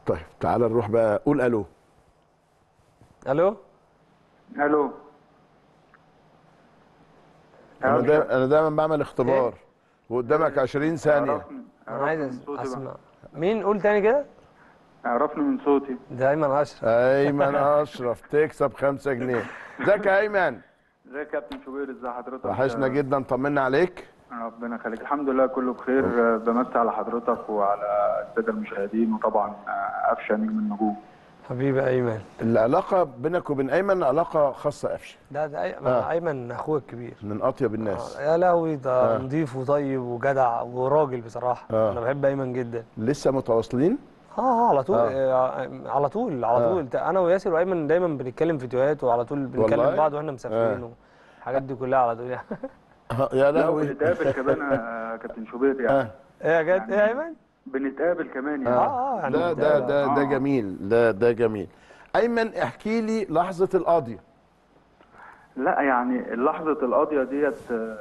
طيب تعال نروح بقى قول الو الو الو انا دا انا دايما بعمل اختبار وقدامك 20 ثانيه عرفني انا عرفني عايز من صوتي بقى. اسمع مين قول تاني كده عرفني من صوتي ده ايمن اشرف ايمن اشرف تكسب 5 جنيه ازيك يا ايمن ازيك يا كابتن شوبير ازي حضرتك وحشنا جدا طمنا عليك ربنا يخليك الحمد لله كله بخير بمسي على حضرتك وعلى الساده المشاهدين وطبعا قفشه نجم النجوم حبيبي ايمن العلاقه بينك وبين ايمن علاقه خاصه قفشه ده ده أي... آه. ايمن اخويا الكبير من اطيب الناس يا لهوي ده آه. نضيف وطيب وجدع وراجل بصراحه آه. انا بحب ايمن جدا لسه متواصلين اه اه على طول آه. آه. على طول على آه. طول آه. انا وياسر وايمن دايما بنتكلم فيديوهات وعلى طول والله؟ بنكلم بعض واحنا مسافرين آه. والحاجات دي كلها على طول يعني آه، يا لا لهوي وبنتقابل كمان يا كابتن شوبير يعني آه. ايه يا جد ايه يا ايمن بنتقابل كمان يعني اه اه يعني ده ده ده ده آه. جميل ده ده جميل ايمن احكي لي لحظه القاضيه لا يعني لحظة القضية ديت آه،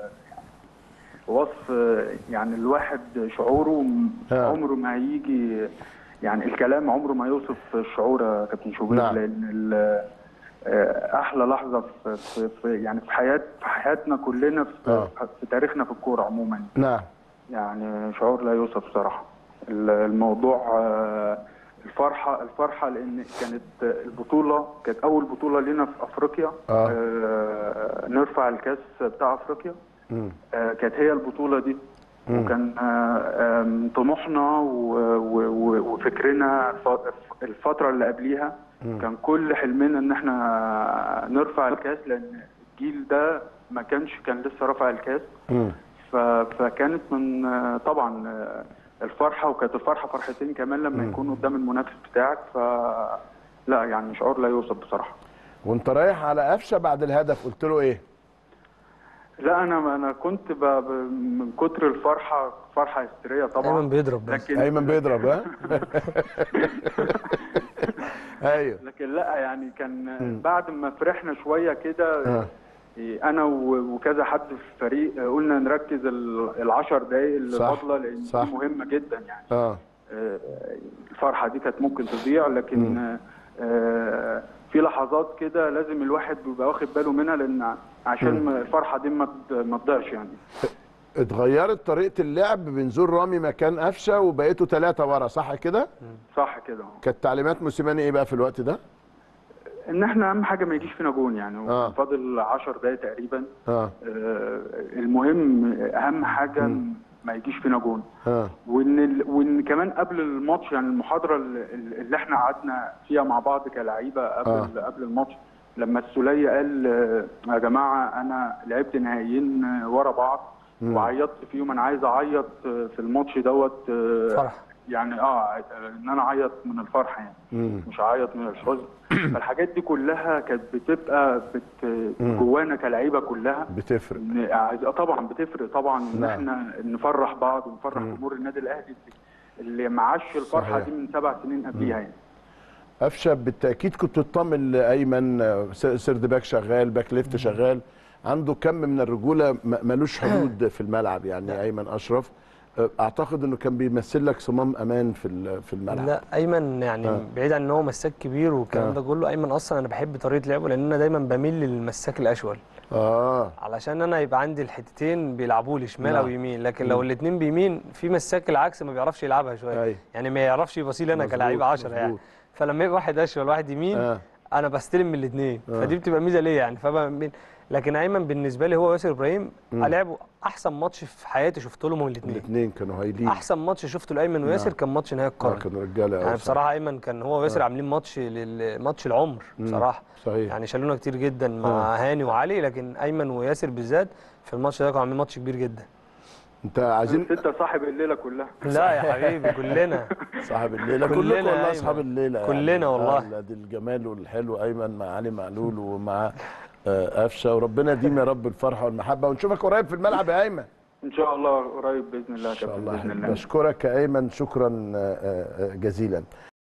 وصف آه، يعني الواحد شعوره م- آه. عمره ما هيجي يعني الكلام عمره ما يوصف الشعور يا كابتن شوبير نعم. لأن ال- آه، أحلى لحظة في, في, في يعني في حياة في حياتنا كلنا في, آه. في تاريخنا في الكورة عموما نعم يعني شعور لا يوصف بصراحة ال- الموضوع آه، الفرحة الفرحة لأن كانت البطولة كانت أول بطولة لنا في أفريقيا آه. آه، نرفع الكاس بتاع أفريقيا مم. آه، كانت هي البطولة دي وكان آه، آم، طموحنا و- و- و- وفكرنا ف- الفترة اللي قبليها كان كل حلمنا ان احنا نرفع الكاس لان الجيل ده ما كانش كان لسه رافع الكاس مم. ف- فكانت من آه، طبعا آه، الفرحه وكانت الفرحه فرحتين كمان لما يكون قدام المنافس بتاعك ف لا يعني شعور لا يوصف بصراحه وانت رايح على قفشه بعد الهدف قلت له ايه لا انا انا كنت ب... ب... من كتر الفرحه فرحه هستيريه طبعا ايمن بيضرب بس لكن ايمن بيضرب ها ايوه لكن لا يعني كان بعد ما فرحنا شويه كده آه. إيه، انا و- وكذا حد في الفريق آه، قلنا نركز ال- العشر دقايق اللي صح، فاضله لان صح. دي مهمه جدا يعني اه آه، الفرحه دي كانت ممكن تضيع لكن آه، آه، في لحظات كده لازم الواحد بيبقى واخد باله منها لان عشان ما- الفرحه دي ما ت- ما تضيعش يعني اتغيرت طريقه اللعب بنزول رامي مكان قفشه وبقيتوا ثلاثه ورا صح كده صح كده أهو. كانت تعليمات موسيماني ايه بقى في الوقت ده ان احنا اهم حاجه ما يجيش فينا جون يعني آه. فاضل 10 دقايق تقريبا اه آه، المهم اهم حاجه ما يجيش فينا جون اه وان ال... وان كمان قبل الماتش يعني المحاضره اللي, اللي احنا قعدنا فيها مع بعض كلعيبه قبل آه. قبل الماتش لما السوليه قال آه، يا جماعه انا لعبت نهائيين آه، ورا بعض وعيطت فيهم انا عايز اعيط آه، في الماتش دوت آه، فرح. يعني اه ان انا اعيط من الفرحه يعني مم. مش هعيط من الحزن فالحاجات دي كلها كانت بتبقى بت... جوانا كلعيبه كلها بتفرق إن عايز- آه طبعا بتفرق طبعا ان نعم. احنا نفرح بعض ونفرح جمهور النادي الاهلي اللي معاش الفرحه صحيح. دي من سبع سنين قبليها يعني قفشه بالتاكيد كنت تطمن لايمن آه، س- سيرد باك شغال باك ليفت شغال عنده كم من الرجوله م- ملوش حدود في الملعب يعني ايمن اشرف آه، اعتقد انه كان بيمثل لك صمام امان في ال- في الملعب لا ايمن يعني آه. آه. بعيد عن ان هو مساك كبير والكلام آه. ده كله ايمن اصلا انا بحب طريقه لعبه لان انا دايما بميل للمساك الاشول اه علشان انا يبقى عندي الحتتين بيلعبوا لي شمال نعم. او يمين لكن لو الاثنين بيمين في مساك العكس ما بيعرفش يلعبها شويه أيوة. يعني ما يعرفش يبصي لي انا مظبوط، كلاعب 10 يعني مظبوط. فلما يبقى واحد اشول واحد يمين آه. انا بستلم من الاثنين آه. فدي بتبقى ميزه ليا يعني فبميل لكن ايمن بالنسبه لي هو ياسر ابراهيم لعبوا احسن ماتش في حياتي شفت لهم الاثنين الاثنين كانوا هايلين احسن ماتش شفته لايمن وياسر كان ماتش نهائي آه القرن كانوا رجاله أوي يعني بصراحة. بصراحه ايمن كان هو وياسر عاملين ماتش لل- ماتش العمر بصراحه صحيح. يعني شالونا كتير جدا مع هاني وعلي لكن ايمن وياسر بالذات في الماتش ده كانوا عاملين ماتش كبير جدا انت عايزين بس انت صاحب الليله كلها لا يا حبيبي كلنا صاحب الليله كلنا كلكم يا والله أيمن. اصحاب الليله كلنا والله. آه، دي الجمال والحلو ايمن مع علي معلول ومع آه، قفشه وربنا يديم يا رب الفرحه والمحبه ونشوفك قريب في الملعب يا ايمن ان شاء الله قريب باذن الله يا ان شاء كابتن الله باذن الله بشكرك يا ايمن شكرا آه، آه، جزيلا